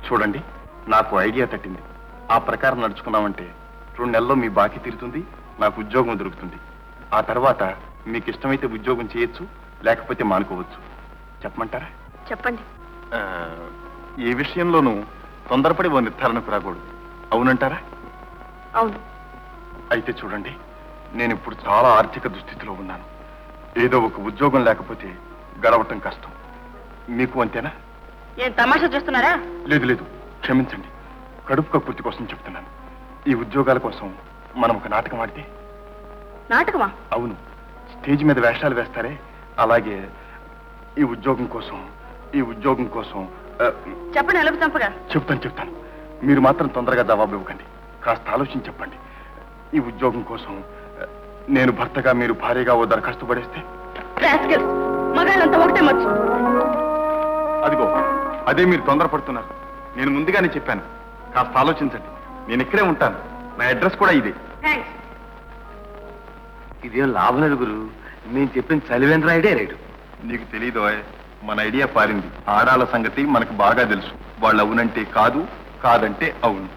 చూడండి నాకు ఐడియా తట్టింది ఆ ప్రకారం నడుచుకున్నామంటే రెండు నెలల్లో మీ బాకీ తీరుతుంది నాకు ఉద్యోగం దొరుకుతుంది ఆ తర్వాత మీకు ఇష్టమైతే ఉద్యోగం చేయొచ్చు లేకపోతే మానుకోవచ్చు చెప్పమంటారా చెప్పండి ఆ, ఏ విషయంలోనూ తొందరపడి ఓ నిర్ధారణకు రాకూడదు అవునంటారా అవును అయితే చూడండి నేను ఇప్పుడు చాలా ఆర్థిక దుస్థితిలో ఉన్నాను ఏదో ఒక ఉద్యోగం లేకపోతే గడవటం కష్టం మీకు అంతేనా ఏం తమాషా చేస్తున్నారా లేదు లేదు క్షమించండి కడుపు కక్కుర్తి కోసం చెప్తున్నాను ఈ ఉద్యోగాల కోసం మనం ఒక నాటకం ఆడితే నాటకమా అవును స్టేజ్ మీద వేషాలు వేస్తారే అలాగే ఈ ఉద్యోగం కోసం ఈ ఉద్యోగం కోసం ఆ, చెప్పండి ఎలుగు చంపగా చెప్తాను చెప్తాను మీరు మాత్రం తొందరగా జవాబు ఇవ్వకండి కాస్త ఆలోచించి చెప్పండి ఈ ఉద్యోగం కోసం ఆ, నేను భర్తగా మీరు భార్యగా ఓ దరఖాస్తు పడేస్తే రాస్కెల్స్ మగాళ్ళంతా ఒకటే మచ్చు అదిగో అదే మీరు తొందరపడుతున్నారు నేను ముందుగానే చెప్పాను కాస్త ఆలోచించండి నేను ఇక్కడే ఉంటాను నా అడ్రస్ కూడా ఇదే థ్యాంక్స్ ఇదేం లాభం లేదు గురు నేను చెప్పిన చలివేంద్ర ఐడియా రేటు నీకు తెలీదు మన ఐడియా పారింది ఆడాల సంగతి మనకు బాగా తెలుసు వాళ్ళు అవునంటే కాదు కాదంటే అవును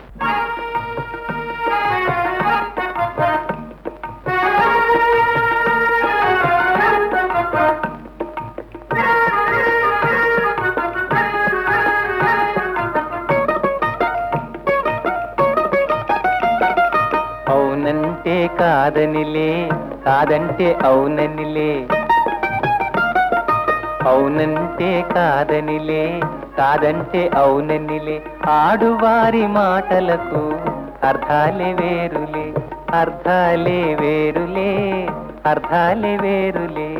అవునంటే కాదనిలే కాదంటే అవుననిలే అవునంటే కాదనిలే కాదంటే అవుననిలే ఆడువారి మాటలకు అర్థాలే వేరులే అర్థాలే వేరులే అర్థాలే వేరులే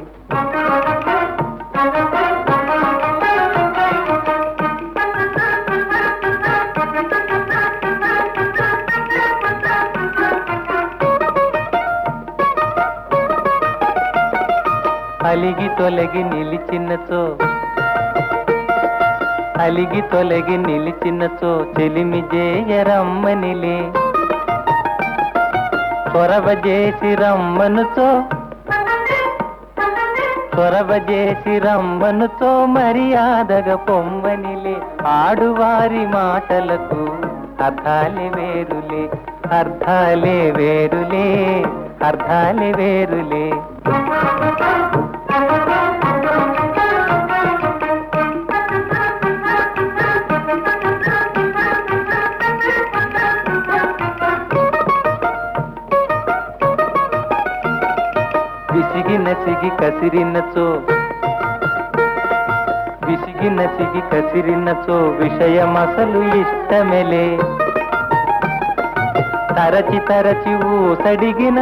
అలిగి తొలగి నిలిచినచో అలిగి తొలగి నిలిచినచో చెలిమి జేయరమ్మనిలే చొరవ చేసి రమ్మనుచో చొరవ చేసి రమ్మనుచో మర్యాదగా పొమ్మనిలే ఆడువారి మాటలకు అర్థాలే వేరులే అర్థాలే వేరులే అర్థాలే వేరులే విసిగి నసిగి కసిరినచో విసిగి నసిగి కసిరినచో విషయమసలు ఇష్టమెలే తరచి తరచి ఊసడిగిన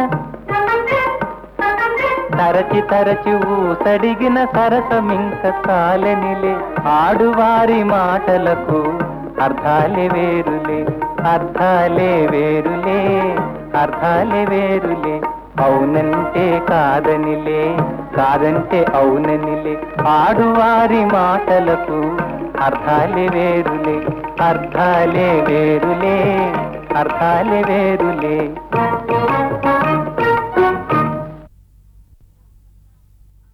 తరచి తరచి ఊసడిగిన సరసమింక చాలనిలే ఆడువారి మాటలకు అర్థాలే వేరులే అర్థాలే వేరులే అర్థాలే వేరులే అవునంటే కాదనిలే కాదంటే అవుననిలే ఆడువారి మాటలకు అర్థాలే వేరులే అర్థాలే వేరులే అర్థాలే వేరులే